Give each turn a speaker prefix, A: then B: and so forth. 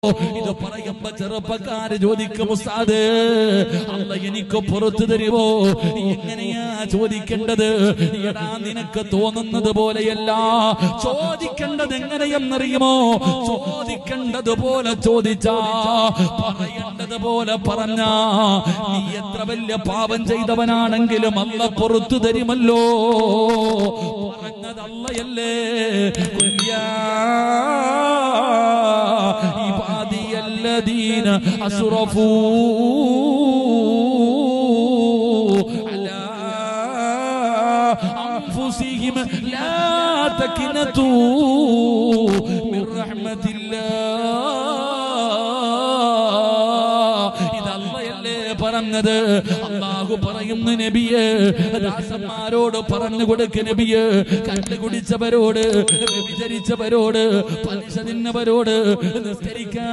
A: ഇത് പറയുമ്പോ ചെറുപ്പക്കാര് ചോദിക്കും ഉസ്താദ് അല്ല എനിക്ക് പുറത്തു തരുമോ എങ്ങനെയാ ചോദിക്കേണ്ടത് എടാ നിനക്ക് തോന്നുന്നത് പോലെയല്ല ചോദിക്കേണ്ടത് എങ്ങനെയെന്നറിയുമോ ചോദിക്കേണ്ടത് പോലെ ചോദിച്ചാ പറയേണ്ടത് പോലെ പറഞ്ഞ നീ എത്ര വലിയ പാപം ചെയ്തവനാണെങ്കിലും അല്ല പുറത്തു തരുമല്ലോ പറഞ്ഞത് അല്ലയല്ലേ കുല്യാ عبادي الذين أسرفوا على أنفسهم لا تكنتوا من رحمة الله ഇത് അല്ലയല്ലേ പറഞ്ഞത് അള്ളാഹു പറയുന്നു നബിയെ ദാസന്മാരോട് പറഞ്ഞു കൊടുക്ക നബിയെ കണ്ടു കുടിച്ചവരോട് വിചരിച്ചവരോട് പലിശ തിന്നവരോട് നിസ്കരിക്കാൻ